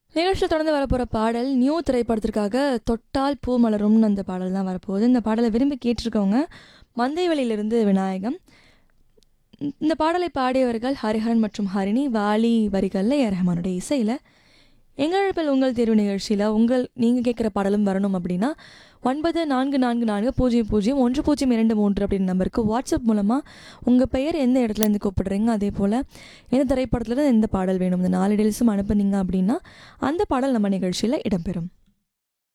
நிகழ்ச்சியில் தொடர்ந்து வரப்போகிற பாடல் நியூ திரைப்படத்திற்காக தொட்டால் பூ மலரும்னு அந்த பாடல் தான் வரப்போகுது இந்த பாடலை விரும்பி கேட்டிருக்கவங்க மந்தைவெளியிலிருந்து விநாயகம் இந்த பாடலை பாடியவர்கள் ஹரிஹரன் மற்றும் ஹரிணி வாலி வரிகளில் ஏ ரஹ்மானுடைய இசையில் எங்கள் அழைப்பில் உங்கள் தேர்வு நிகழ்ச்சியில் உங்கள் நீங்கள் கேட்குற பாடலும் வரணும் அப்படின்னா ஒன்பது நான்கு நான்கு நான்கு பூஜ்ஜியம் பூஜ்ஜியம் ஒன்று பூஜ்ஜியம் இரண்டு மூன்று அப்படின்னு நம்பருக்கு வாட்ஸ்அப் மூலமாக உங்கள் பெயர் எந்த இடத்துல இருந்து கூப்பிடுறீங்க அதே போல் எந்த திரைப்படத்தில் எந்த பாடல் வேணும் இந்த நாலு டீல்ஸும் அனுப்புனீங்க அப்படின்னா அந்த பாடல் நம்ம நிகழ்ச்சியில் இடம்பெறும்